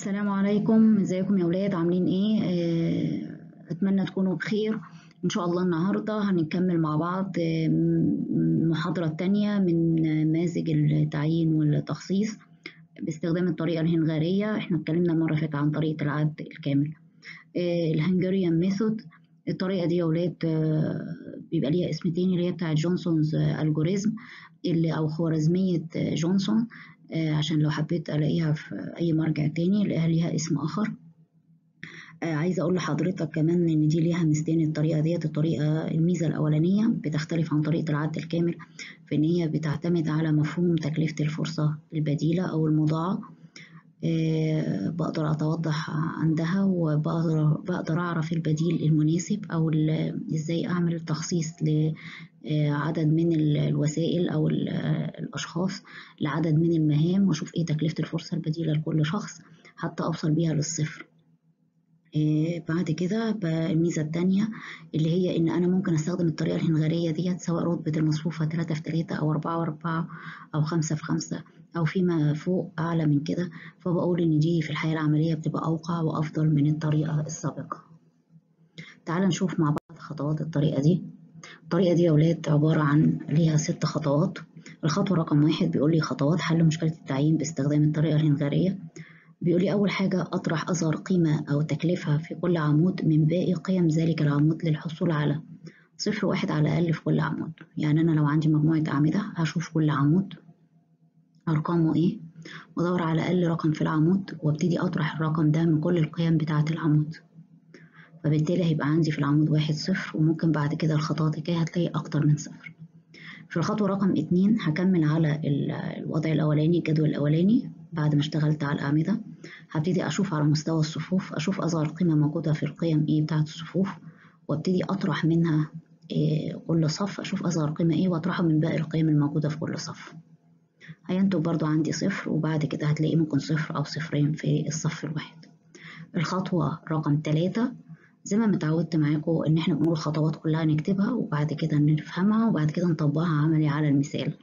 السلام عليكم ازيكم يا ولاد عاملين ايه آه، اتمنى تكونوا بخير ان شاء الله النهارده هنكمل مع بعض آه، م- المحاضره التانية من نماذج التعيين والتخصيص باستخدام الطريقه الهنغاريه احنا اتكلمنا المره اللي فاتت عن طريقه العد الكامل الهنغاريان ميثود الطريقه دي يا ولاد آه، بيبقى ليها اسم تاني اللي هي بتاعت جونسونز الجوريزم اللي او خوارزميه آه، جونسون آه، عشان لو حبيت الاقيها في اي مرجع تاني الاقيها ليها اسم اخر آه، عايزه اقول لحضرتك كمان ان دي ليها ميزتين الطريقه ديت الطريقه الميزه الاولانيه بتختلف عن طريقه العد الكامل في ان هي بتعتمد على مفهوم تكلفه الفرصه البديله او المضاعه آه، بقدر اتوضح عندها وبقدر بقدر اعرف البديل المناسب او ال- ازاي اعمل تخصيص لعدد من ال- الوسائل او ال- الاشخاص لعدد من المهام واشوف ايه تكلفه الفرصه البديله لكل شخص حتى اوصل بيها للصفر آه، بعد كده ب- الميزة التانية اللي هي إن أنا ممكن أستخدم الطريقة الهنغارية ديت سواء رتبة المصفوفة تلاتة في تلاتة أو أربعة وأربعة أو خمسة في خمسة أو فيما فوق أعلى من كده فبقول إن دي في الحياة العملية بتبقى أوقع وأفضل من الطريقة السابقة تعال نشوف مع بعض خطوات الطريقة دي الطريقة دي يا ولاد عبارة عن ليها ست خطوات الخطوة رقم واحد بيقول لي خطوات حل مشكلة التعيين باستخدام الطريقة الهنغارية بيقول لي أول حاجة أطرح أصغر قيمة أو تكلفة في كل عمود من باقي قيم ذلك العمود للحصول على صفر واحد على الأقل في كل عمود يعني أنا لو عندي مجموعة أعمدة هشوف كل عمود أرقامه إيه وأدور على أقل رقم في العمود وابتدي أطرح الرقم ده من كل القيم بتاعة العمود فبالتالي هيبقى عندي في العمود واحد صفر وممكن بعد كده الخطوات الجاية هتلاقي أكتر من صفر في الخطوة رقم اتنين هكمل على ال- الوضع الأولاني الجدول الأولاني بعد ما اشتغلت على الأعمدة هبتدي أشوف على مستوى الصفوف أشوف أصغر قيمة موجودة في القيم إيه بتاعة الصفوف وابتدي أطرح منها إيه كل صف أشوف أصغر قيمة إيه وأطرحه من باقي القيم الموجودة في كل صف هينتج برضو عندي صفر وبعد كده هتلاقي ممكن صفر أو صفرين في الصف الواحد الخطوة رقم تلاتة زي ما متعودت معاكم إن إحنا بنقول الخطوات كلها نكتبها وبعد كده نفهمها وبعد كده نطبقها عملي على المثال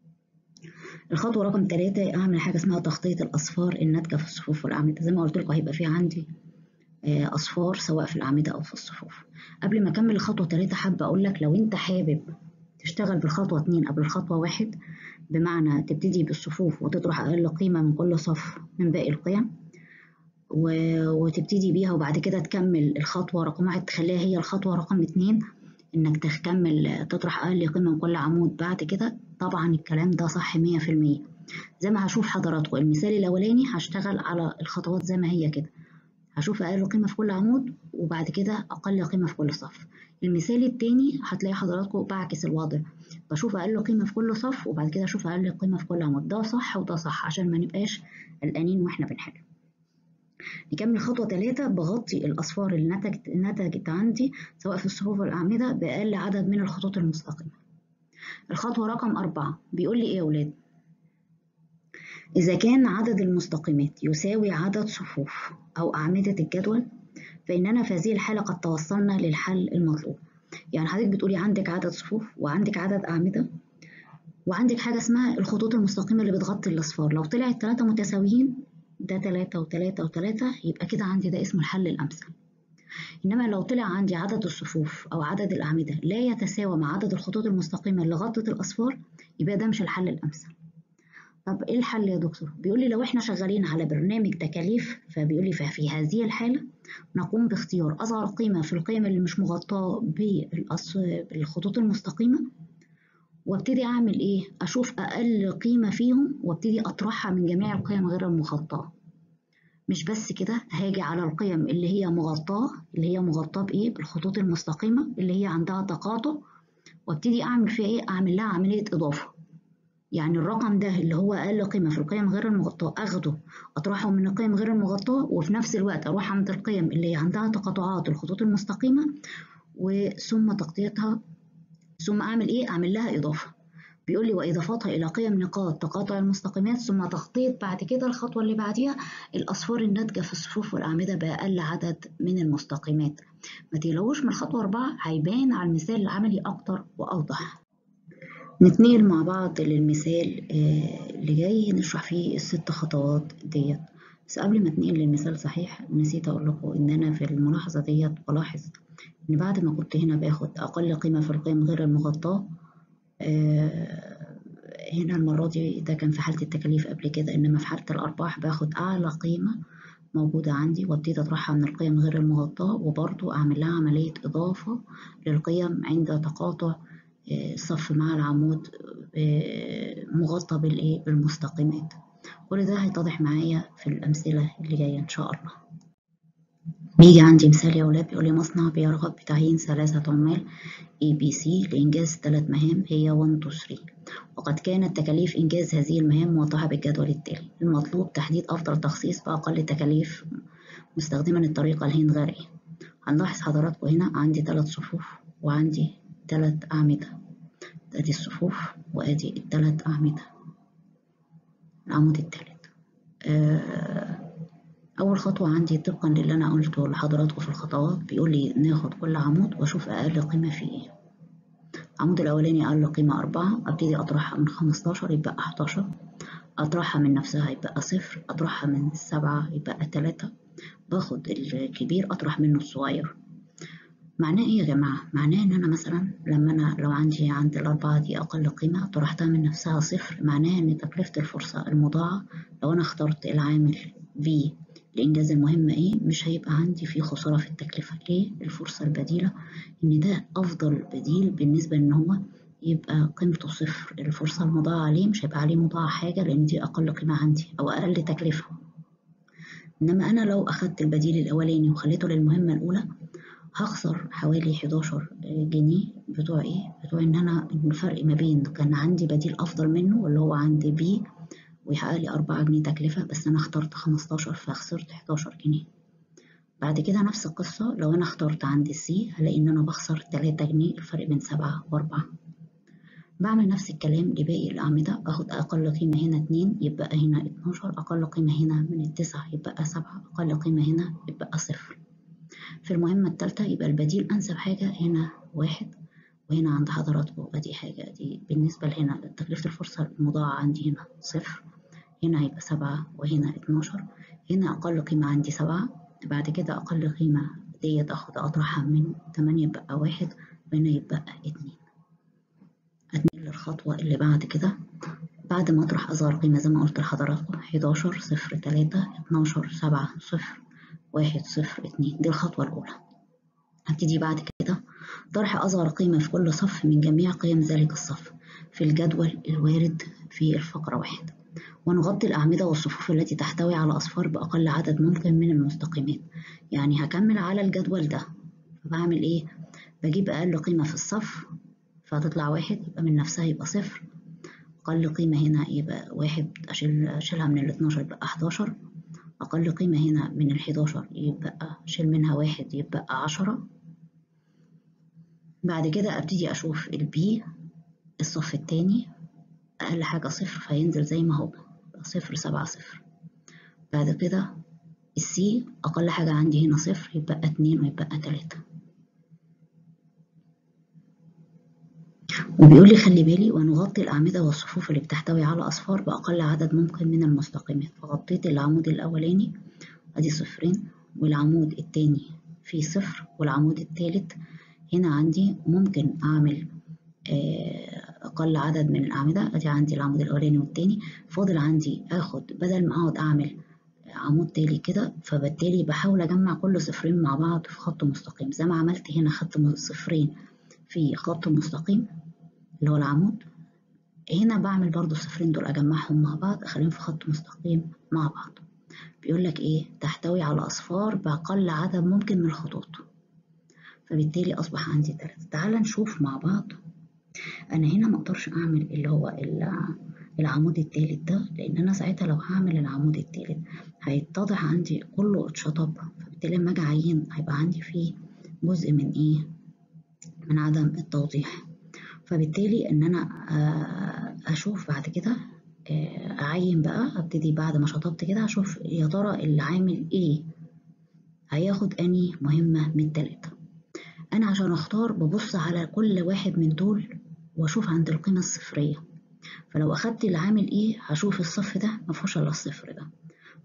الخطوة رقم تلاتة أعمل حاجة اسمها تخطيط الأصفار الناتجة في الصفوف والأعمدة زي ما قلت لكم هيبقى في عندي آه، أصفار سواء في الأعمدة أو في الصفوف قبل ما أكمل الخطوة تلاتة حابة أقول لك لو أنت حابب تشتغل بالخطوة اتنين قبل الخطوة واحد بمعنى تبتدي بالصفوف وتطرح أقل قيمة من كل صف من باقي القيم و- وتبتدي بيها وبعد كده تكمل الخطوة رقم واحد تخليها هي الخطوة رقم اتنين إنك تكمل تطرح أقل قيمة من كل عمود بعد كده طبعا الكلام ده صح مية في المية زي ما هشوف حضراتكم المثال الأولاني هشتغل على الخطوات زي ما هي كده هشوف أقل قيمة في كل عمود وبعد كده أقل قيمة في كل صف المثال التاني هتلاقي حضراتكم بعكس الوضع بشوف أقل قيمة في كل صف وبعد كده أشوف أقل قيمة في كل عمود ده صح وده صح عشان ما نبقاش قلقانين وإحنا بنحل نكمل خطوة تلاتة بغطي الأصفار اللي نتجت نتجت عندي سواء في الصفوف والأعمدة بأقل عدد من الخطوط المستقيمة الخطوة رقم أربعة بيقول لي إيه يا ولاد إذا كان عدد المستقيمات يساوي عدد صفوف أو أعمدة الجدول فإننا في هذه الحالة قد توصلنا للحل المطلوب يعني حضرتك بتقولي عندك عدد صفوف وعندك عدد أعمدة وعندك حاجة اسمها الخطوط المستقيمة اللي بتغطي الأصفار لو طلعت تلاتة متساويين ده تلاتة وتلاتة وتلاتة يبقى كده عندي ده اسمه الحل الأمثل إنما لو طلع عندي عدد الصفوف أو عدد الأعمدة لا يتساوى مع عدد الخطوط المستقيمة اللي غطت الأصفار يبقى ده مش الحل الأمثل طب إيه الحل يا دكتور؟ بيقول لي لو إحنا شغالين على برنامج تكاليف فبيقول لي ففي هذه الحالة نقوم باختيار أصغر قيمة في القيم اللي مش مغطاة بالأص- بالخطوط المستقيمة وابتدي اعمل ايه اشوف اقل قيمه فيهم وابتدي اطرحها من جميع القيم غير المغطاه مش بس كده هاجي على القيم اللي هي مغطاه اللي هي مغطاه بايه بالخطوط المستقيمه اللي هي عندها تقاطع وابتدي اعمل فيها ايه اعمل لها عمليه اضافه يعني الرقم ده اللي هو اقل قيمه في القيم غير المغطاه اخده اطرحه من القيم غير المغطاه وفي نفس الوقت اروح عند القيم اللي هي عندها تقاطعات الخطوط المستقيمه وثم تغطيتها ثم اعمل ايه اعمل لها اضافه بيقول لي واضافتها الى قيم نقاط تقاطع المستقيمات ثم تخطيط بعد كده الخطوه اللي بعديها الاصفار الناتجه في الصفوف والاعمده باقل عدد من المستقيمات ما تقلقوش من الخطوه أربعة هيبان على المثال العملي اكتر واوضح نتنقل مع بعض للمثال آه، اللي جاي نشرح فيه الست خطوات ديت بس قبل ما اتنقل للمثال صحيح نسيت اقول لكم ان انا في الملاحظة ديت بلاحظ ان بعد ما كنت هنا باخد اقل قيمة في القيم غير المغطاة آه هنا المرة دي ده كان في حالة التكاليف قبل كده انما في حالة الارباح باخد اعلى قيمة موجودة عندي وابتدي اطرحها من القيم غير المغطاة وبرضو اعمل لها عملية اضافة للقيم عند تقاطع الصف مع العمود مغطى بالايه بالمستقيمات كل ده هيتضح معايا في الأمثلة اللي جاية إن شاء الله بيجي عندي مثال يا ولاد بيقول لي مصنع بيرغب بتعيين ثلاثة عمال اي بي سي لإنجاز ثلاث مهام هي 1 2 3 وقد كانت تكاليف إنجاز هذه المهام موضحة بالجدول التالي المطلوب تحديد أفضل تخصيص بأقل تكاليف مستخدما الطريقة الهنغارية هنلاحظ حضراتكم هنا عندي ثلاث صفوف وعندي ثلاث أعمدة ادي الصفوف وادي الثلاث أعمدة العمود الثالث أول خطوة عندي طبقا للي أنا قلته لحضراتكم في الخطوات بيقول لي ناخد كل عمود وأشوف أقل قيمة فيه إيه العمود الأولاني أقل قيمة أربعة أبتدي أطرحها من خمستاشر يبقى حداشر أطرحها من نفسها يبقى صفر أطرحها من السبعة يبقى تلاتة باخد الكبير أطرح منه الصغير معناه ايه يا جماعة؟ معناه ان انا مثلا لما انا لو عندي عند الاربعة دي اقل قيمة طرحتها من نفسها صفر معناها ان تكلفة الفرصة المضاعة لو انا اخترت العامل V لانجاز المهمة ايه مش هيبقى عندي فيه خسارة في التكلفة ليه؟ الفرصة البديلة ان ده افضل بديل بالنسبة ان هو يبقى قيمته صفر الفرصة المضاعة عليه مش هيبقى عليه مضاعة حاجة لان دي اقل قيمة عندي او اقل تكلفة انما انا لو اخدت البديل الاولاني وخليته للمهمة الاولى هخسر حوالي 11 جنيه بتوع ايه بتوع ان انا الفرق ما بين كان عندي بديل افضل منه واللي هو عند بي ويحقق لي 4 جنيه تكلفة بس انا اخترت 15 فخسرت 11 جنيه بعد كده نفس القصة لو انا اخترت عند السي هلاقي ان انا بخسر 3 جنيه الفرق بين 7 و4 بعمل نفس الكلام لباقي الأعمدة باخد أقل قيمة هنا 2 يبقى هنا 12 أقل قيمة هنا من التسعة يبقى 7 أقل قيمة هنا يبقى صفر في المهمة التالتة يبقى البديل أنسب حاجة هنا واحد وهنا عند حضراتكم أدي حاجة دي بالنسبة لهنا تكلفة الفرصة المضاعة عندي هنا صفر هنا هيبقى سبعة وهنا اتناشر هنا أقل قيمة عندي سبعة بعد كده أقل قيمة ديت أخد أطرحها من تمانية يبقى واحد وهنا يبقى اتنين أتنقل للخطوة اللي بعد كده بعد ما أطرح أصغر قيمة زي ما قلت لحضراتكم حداشر صفر تلاتة اتناشر سبعة صفر واحد صفر اتنين دي الخطوة الأولى هبتدي بعد كده طرح أصغر قيمة في كل صف من جميع قيم ذلك الصف في الجدول الوارد في الفقرة واحد ونغطي الأعمدة والصفوف التي تحتوي على أصفار بأقل عدد ممكن من المستقيمات يعني هكمل على الجدول ده فبعمل إيه؟ بجيب أقل قيمة في الصف فهتطلع واحد يبقى من نفسها يبقى صفر أقل قيمة هنا يبقى واحد أشيل أشيلها من الاتناشر يبقى حداشر أقل قيمة هنا من الحداشر يبقى أشيل منها واحد يبقى عشرة بعد كده أبتدي أشوف البي الصف التاني أقل حاجة صفر فينزل زي ما هو صفر سبعة صفر بعد كده السي أقل حاجة عندي هنا صفر يبقى اتنين ويبقى تلاتة وبيقول لي خلي بالي ونغطي الأعمدة والصفوف اللي بتحتوي على أصفار بأقل عدد ممكن من المستقيمات فغطيت العمود الأولاني أدي صفرين والعمود التاني فيه صفر والعمود التالت هنا عندي ممكن أعمل أقل عدد من الأعمدة أدي عندي العمود الأولاني والتاني فاضل عندي آخد بدل ما أقعد أعمل عمود تالي كده فبالتالي بحاول أجمع كل صفرين مع بعض في خط مستقيم زي ما عملت هنا خدت صفرين في خط مستقيم اللي هو العمود هنا بعمل برضو الصفرين دول أجمعهم مع بعض أخليهم في خط مستقيم مع بعض بيقول لك إيه تحتوي على أصفار بأقل عدد ممكن من الخطوط فبالتالي أصبح عندي تلاتة تعال نشوف مع بعض أنا هنا مقدرش أعمل اللي هو العمود التالت ده لأن أنا ساعتها لو هعمل العمود التالت هيتضح عندي كله اتشطب فبالتالي لما أجي أعين هيبقى عندي فيه جزء من إيه من عدم التوضيح فبالتالي ان انا اشوف بعد كده اعين بقى ابتدي بعد ما شطبت كده اشوف يا ترى اللي عامل ايه هياخد اني مهمة من التلاتة انا عشان اختار ببص على كل واحد من دول واشوف عند القيمة الصفرية فلو اخدت اللي عامل ايه هشوف الصف ده مفهوش الا الصفر ده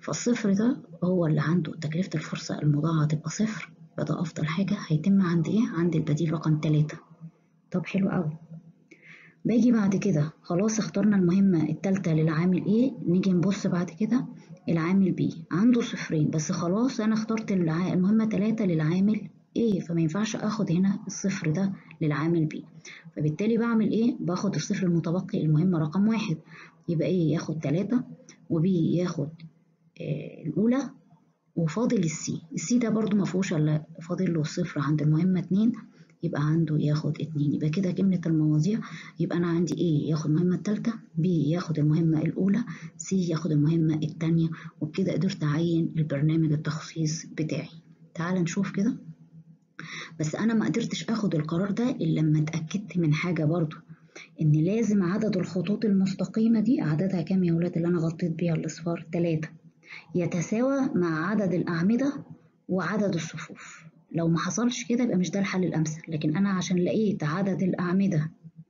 فالصفر ده هو اللي عنده تكلفة الفرصة المضاعفة تبقى صفر فده أفضل حاجة هيتم عند إيه؟ عند البديل رقم تلاتة طب حلو أوي باجي بعد كده خلاص اخترنا المهمة التالتة للعامل ايه نيجي نبص بعد كده العامل بي عنده صفرين بس خلاص انا اخترت الع... المهمة تلاتة للعامل ايه فما ينفعش اخد هنا الصفر ده للعامل بي فبالتالي بعمل ايه باخد الصفر المتبقي المهمة رقم واحد يبقى ايه ياخد تلاتة وبي ياخد آه الاولى وفاضل السي السي ده برضو ما فيهوش الا فاضل له الصفر عند المهمة اتنين يبقى عنده ياخد اتنين يبقى كده جملة المواضيع يبقى أنا عندي A ياخد المهمة التالتة B ياخد المهمة الأولى C ياخد المهمة التانية وبكده قدرت أعين البرنامج التخصيص بتاعي تعال نشوف كده بس أنا ما قدرتش أخد القرار ده إلا لما اتأكدت من حاجة برضو إن لازم عدد الخطوط المستقيمة دي عددها كام يا ولاد اللي أنا غطيت بيها الأصفار تلاتة يتساوى مع عدد الأعمدة وعدد الصفوف لو ما حصلش كده يبقى مش ده الحل الأمثل لكن أنا عشان لقيت عدد الأعمدة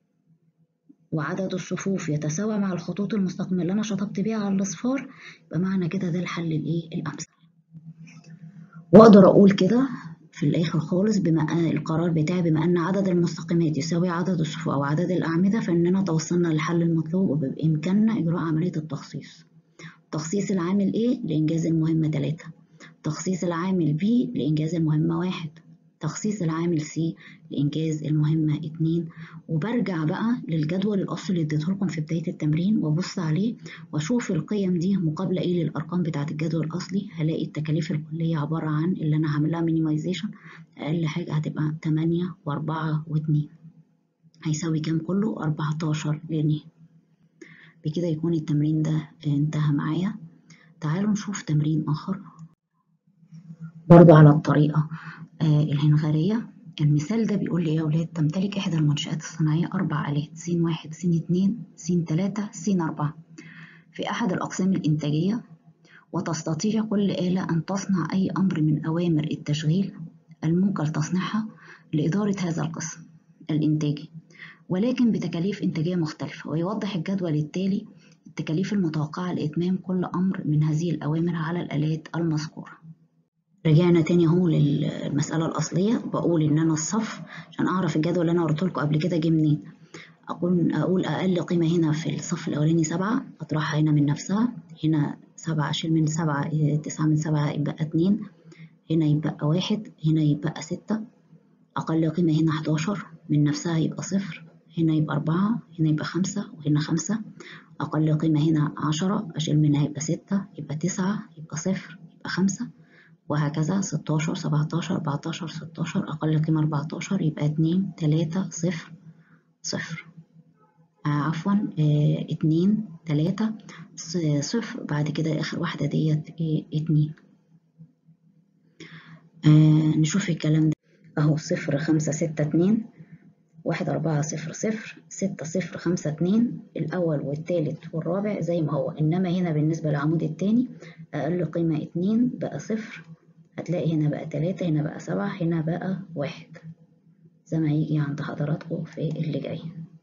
وعدد الصفوف يتساوى مع الخطوط المستقيمة اللي أنا شطبت بيها على الأصفار يبقى معنى كده ده الحل الإيه الأمثل وأقدر أقول كده في الآخر خالص بما القرار بتاعي بما أن عدد المستقيمات يساوي عدد الصفوف أو عدد الأعمدة فإننا توصلنا للحل المطلوب وبإمكاننا إجراء عملية التخصيص تخصيص العامل A لإنجاز المهمة 3 تخصيص العامل B لإنجاز المهمة واحد تخصيص العامل C لإنجاز المهمة اتنين وبرجع بقى للجدول الأصلي اللي اديته لكم في بداية التمرين وأبص عليه وأشوف القيم دي مقابلة إيه للأرقام بتاعة الجدول الأصلي هلاقي التكاليف الكلية عبارة عن اللي أنا هعملها مينيمايزيشن أقل حاجة هتبقى تمانية وأربعة واتنين هيساوي كام كله؟ أربعتاشر جنيه بكده يكون التمرين ده انتهى معايا تعالوا نشوف تمرين آخر برضو على الطريقة آه الهنغارية المثال ده بيقول لي يا ولاد تمتلك إحدى المنشآت الصناعية أربع آلات س واحد س اتنين س تلاتة س أربعة في أحد الأقسام الإنتاجية وتستطيع كل آلة أن تصنع أي أمر من أوامر التشغيل الممكن تصنيعها لإدارة هذا القسم الإنتاجي ولكن بتكاليف إنتاجية مختلفة ويوضح الجدول التالي التكاليف المتوقعة لإتمام كل أمر من هذه الأوامر على الآلات المذكورة رجعنا تاني اهو للمسألة الأصلية بقول إن أنا الصف عشان أعرف الجدول اللي أنا قلت لكم قبل كده جه منين أقول أقول أقل قيمة هنا في الصف الأولاني سبعة أطرحها هنا من نفسها هنا سبعة أشيل من سبعة تسعة من سبعة يبقى اتنين هنا يبقى واحد هنا يبقى ستة أقل قيمة هنا حداشر من نفسها يبقى صفر هنا يبقى أربعة هنا يبقى خمسة وهنا خمسة أقل قيمة هنا عشرة أشيل منها يبقى ستة يبقى تسعة يبقى صفر يبقى خمسة وهكذا ستاشر سبعتاشر أربعتاشر ستاشر أقل قيمة أربعتاشر يبقى اتنين تلاتة صفر صفر آه عفوا آه اتنين تلاتة صفر بعد كده آخر واحدة ديت ايه اتنين آه نشوف الكلام ده أهو صفر خمسة ستة اتنين واحد أربعة صفر صفر ستة صفر خمسة اتنين الأول والتالت والرابع زي ما هو إنما هنا بالنسبة للعمود التاني أقل قيمة اتنين بقى صفر هتلاقي هنا بقى تلاتة هنا بقى سبعة هنا بقى واحد زي ما هيجي عند حضراتكم في اللي جاي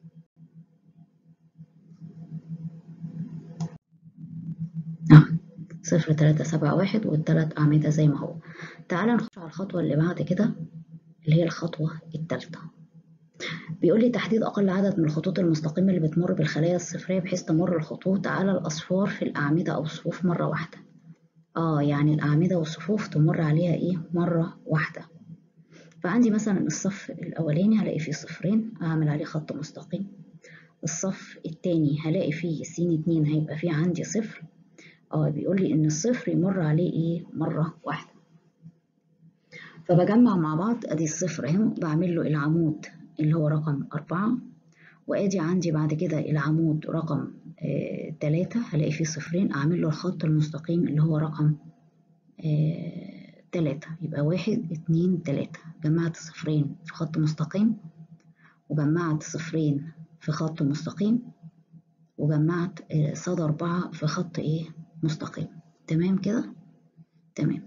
آه. صفر تلاتة سبعة واحد والتلات أعمدة زي ما هو تعالى نخش على الخطوة اللي بعد كده اللي هي الخطوة التالتة بيقول لي تحديد أقل عدد من الخطوط المستقيمة اللي بتمر بالخلايا الصفرية بحيث تمر الخطوط على الأصفار في الأعمدة أو الصفوف مرة واحدة آه يعني الأعمدة والصفوف تمر عليها إيه مرة واحدة فعندي مثلا الصف الأولاني هلاقي فيه صفرين أعمل عليه خط مستقيم الصف التاني هلاقي فيه س اتنين هيبقى فيه عندي صفر اه بيقول لي إن الصفر يمر عليه إيه مرة واحدة فبجمع مع بعض أدي الصفر أهو بعمل له العمود اللي هو رقم أربعة وأدي عندي بعد كده العمود رقم آه تلاتة هلاقي فيه صفرين أعمل له الخط المستقيم اللي هو رقم آه تلاتة يبقى واحد اتنين تلاتة جمعت صفرين في خط مستقيم وجمعت صفرين في خط مستقيم وجمعت آه صاد أربعة في خط إيه مستقيم تمام كده تمام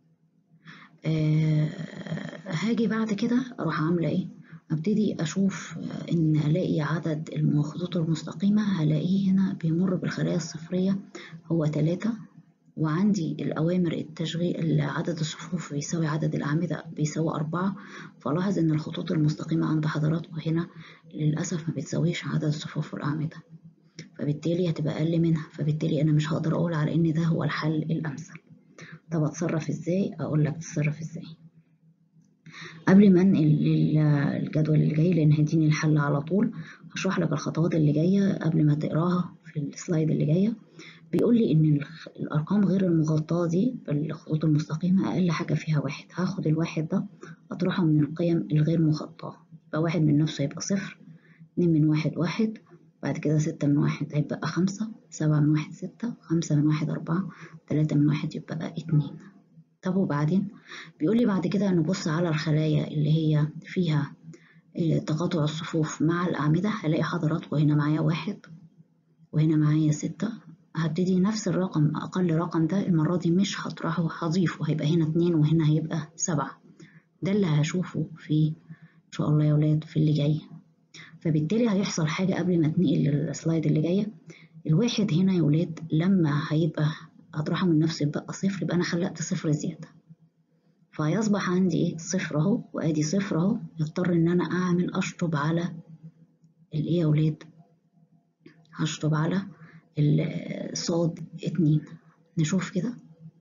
آه هاجي بعد كده أروح عاملة إيه ابتدي اشوف ان الاقي عدد الخطوط المستقيمة هلاقيه هنا بيمر بالخلايا الصفرية هو تلاتة وعندي الأوامر التشغيل عدد الصفوف بيساوي عدد الأعمدة بيساوي أربعة فلاحظ إن الخطوط المستقيمة عند حضراتكم هنا للأسف ما بتساويش عدد الصفوف والأعمدة فبالتالي هتبقى أقل منها فبالتالي أنا مش هقدر أقول على إن ده هو الحل الأمثل طب أتصرف إزاي؟ أقول لك تتصرف إزاي قبل ما انقل للجدول اللي جاي لان هيديني الحل على طول هشرح لك الخطوات اللي جايه قبل ما تقراها في السلايد اللي جايه بيقول لي ان الارقام غير المغطاه دي بالخطوط المستقيمه اقل حاجه فيها واحد هاخد الواحد ده اطرحه من القيم الغير مغطاه يبقى واحد من نفسه يبقى صفر اتنين من واحد واحد بعد كده ستة من واحد هيبقى خمسة سبعة من واحد ستة خمسة من واحد أربعة تلاتة من واحد يبقى اتنين طب وبعدين بيقول لي بعد كده نبص على الخلايا اللي هي فيها تقاطع الصفوف مع الأعمدة هلاقي حضراتكم هنا معايا واحد وهنا معايا ستة هبتدي نفس الرقم أقل رقم ده المرة دي مش هطرحه هضيفه هيبقى هنا اتنين وهنا هيبقى سبعة ده اللي هشوفه في إن شاء الله يا ولاد في اللي جاي فبالتالي هيحصل حاجة قبل ما اتنقل للسلايد اللي جاية الواحد هنا يا ولاد لما هيبقى أطرحه من نفس يبقى صفر يبقى أنا خلقت صفر زيادة فيصبح عندي إيه صفر أهو وأدي صفر أهو يضطر إن أنا أعمل أشطب على الإيه يا ولاد هشطب على الصاد اتنين نشوف كده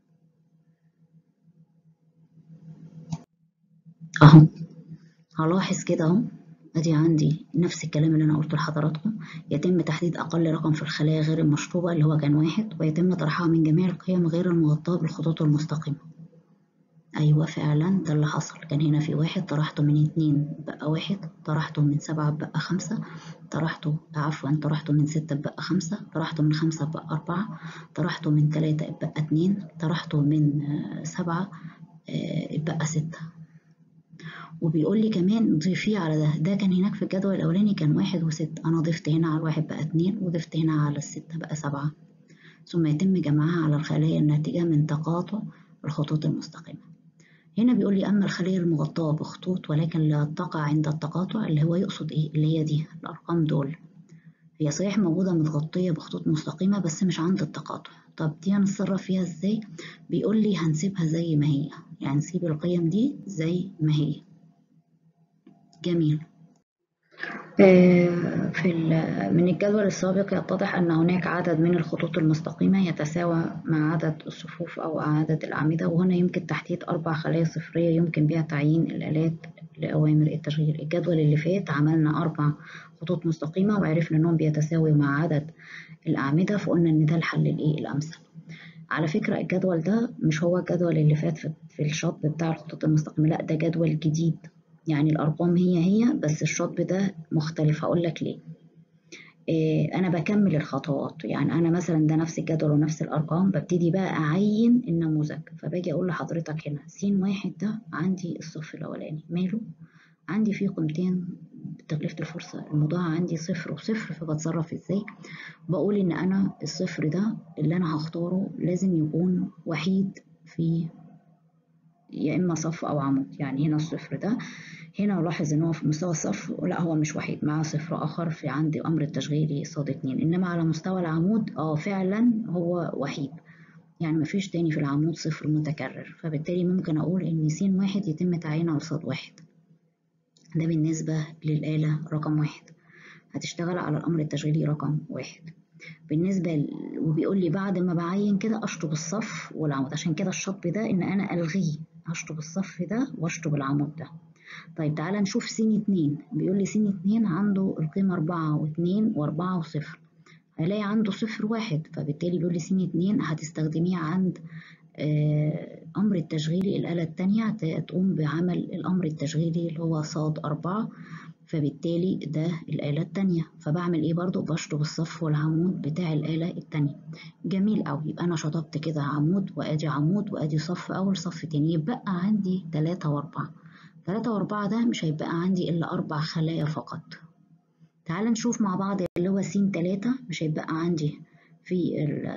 أهو هلاحظ كده أهو ادي عندي نفس الكلام اللي انا قلته لحضراتكم يتم تحديد اقل رقم في الخلايا غير المشطوبه اللي هو كان واحد ويتم طرحها من جميع القيم غير المغطاه بالخطوط المستقيمه ايوه فعلا ده اللي حصل كان هنا في واحد طرحته من اتنين بقى واحد طرحته من سبعة بقى خمسة طرحته عفوا طرحته من ستة بقى خمسة طرحته من خمسة بقى أربعة طرحته من تلاتة بقى اتنين طرحته من سبعة بقى ستة وبيقول لي كمان ضيفيه على ده ده كان هناك في الجدول الأولاني كان واحد وستة أنا ضفت هنا على الواحد بقى اتنين وضفت هنا على الستة بقى سبعة ثم يتم جمعها على الخلايا الناتجة من تقاطع الخطوط المستقيمة هنا بيقول لي أما الخلية المغطاة بخطوط ولكن لا تقع عند التقاطع اللي هو يقصد إيه اللي هي دي الأرقام دول هي صحيح موجودة متغطية بخطوط مستقيمة بس مش عند التقاطع طب دي هنتصرف فيها إزاي بيقول لي هنسيبها زي ما هي يعني نسيب القيم دي زي ما هي جميل في من الجدول السابق يتضح أن هناك عدد من الخطوط المستقيمة يتساوى مع عدد الصفوف أو عدد الأعمدة وهنا يمكن تحديد أربع خلايا صفرية يمكن بها تعيين الآلات لأوامر التشغيل الجدول اللي فات عملنا أربع خطوط مستقيمة وعرفنا أنهم بيتساوي مع عدد الأعمدة فقلنا إن ده الحل الإيه الأمثل على فكرة الجدول ده مش هو الجدول اللي فات في الشطب بتاع الخطوط المستقيمة لا ده جدول جديد يعني الأرقام هي هي بس الشطب ده مختلف هقول لك ليه إيه أنا بكمل الخطوات يعني أنا مثلا ده نفس الجدول ونفس الأرقام ببتدي بقى أعين النموذج فباجي أقول لحضرتك هنا س واحد ده عندي الصف الأولاني ماله عندي فيه قيمتين بتكلفة الفرصة المضاعة عندي صفر وصفر فبتصرف ازاي بقول ان انا الصفر ده اللي انا هختاره لازم يكون وحيد في يا اما صف او عمود يعني هنا الصفر ده هنا الاحظ ان هو في مستوى الصف لا هو مش وحيد معاه صفر اخر في عندي امر التشغيلي صاد اتنين انما على مستوى العمود اه فعلا هو وحيد يعني مفيش تاني في العمود صفر متكرر فبالتالي ممكن اقول ان س واحد يتم تعيينه على صاد واحد ده بالنسبة للآلة رقم واحد هتشتغل على الأمر التشغيلي رقم واحد بالنسبة ل... وبيقول لي بعد ما بعين كده أشطب الصف والعمود عشان كده الشطب ده إن أنا ألغيه هشطب الصف ده وأشطب العمود ده طيب تعالى نشوف س اتنين بيقول لي س اتنين عنده القيمة أربعة واتنين وأربعة وصفر هلاقي عنده صفر واحد فبالتالي بيقول لي س اتنين هتستخدميه عند أمر التشغيلي الآلة التانية تقوم بعمل الأمر التشغيلي اللي هو صاد أربعة فبالتالي ده الآلة التانية فبعمل إيه برضو بشطب الصف والعمود بتاع الآلة التانية جميل أوي يبقى أنا شطبت كده عمود وأدي عمود وأدي صف أول صف تاني يبقى عندي تلاتة وأربعة تلاتة وأربعة ده مش هيبقى عندي إلا أربع خلايا فقط تعال نشوف مع بعض اللي هو س تلاتة مش هيبقى عندي في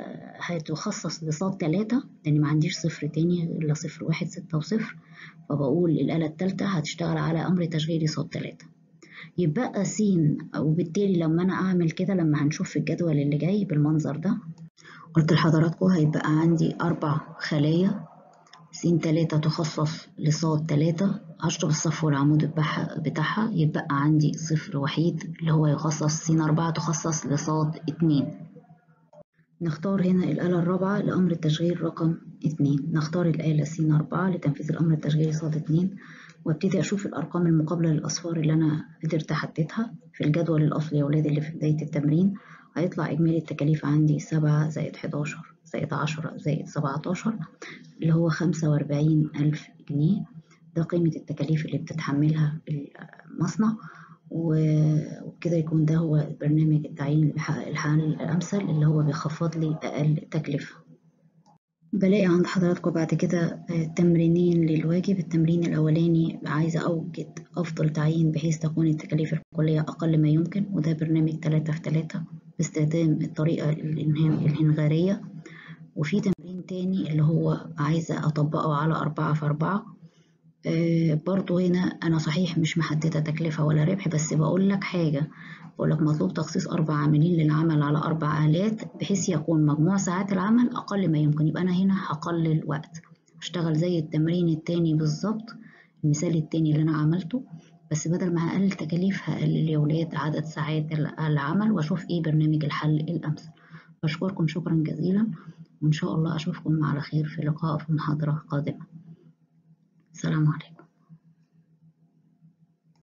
هتخصص لصاد تلاتة لأن ما عنديش صفر تاني إلا صفر واحد ستة وصفر فبقول الآلة التالتة هتشتغل على أمر تشغيلي صاد تلاتة يبقى س وبالتالي لما أنا أعمل كده لما هنشوف في الجدول اللي جاي بالمنظر ده قلت لحضراتكم هيبقى عندي أربع خلايا س تلاتة تخصص لصاد تلاتة هشطب الصف والعمود بتاعها بتاعها يبقى عندي صفر وحيد اللي هو يخصص س أربعة تخصص لصاد اتنين نختار هنا الآلة الرابعة لأمر التشغيل رقم اتنين نختار الآلة س أربعة لتنفيذ الأمر التشغيلي صاد اتنين وابتدي أشوف الأرقام المقابلة للأصفار اللي أنا قدرت أحددها في الجدول الأصلي يا ولاد اللي في بداية التمرين هيطلع إجمالي التكاليف عندي سبعة زائد حداشر زائد عشرة زائد سبعتاشر اللي هو خمسة وأربعين ألف جنيه ده قيمة التكاليف اللي بتتحملها المصنع وبكده يكون ده هو برنامج التعيين اللي بيحقق الحل الأمثل اللي هو بيخفض لي أقل تكلفة بلاقي عند حضراتكم بعد كده تمرينين للواجب التمرين الأولاني عايزة أوجد أفضل تعيين بحيث تكون التكاليف الكلية أقل ما يمكن وده برنامج تلاتة في تلاتة باستخدام الطريقة الإنغارية وفي تمرين تاني اللي هو عايزة أطبقه على أربعة في أربعة آه برضو هنا أنا صحيح مش محددة تكلفة ولا ربح بس بقول لك حاجة بقول لك مطلوب تخصيص أربع عاملين للعمل على أربع آلات بحيث يكون مجموع ساعات العمل أقل ما يمكن يبقى أنا هنا هقلل وقت أشتغل زي التمرين التاني بالظبط المثال التاني اللي أنا عملته بس بدل ما هقلل تكاليف هقلل يا ولاد عدد ساعات العمل وأشوف إيه برنامج الحل الأمثل بشكركم شكرا جزيلا وإن شاء الله أشوفكم على خير في لقاء في محاضرة قادمة السلام عليكم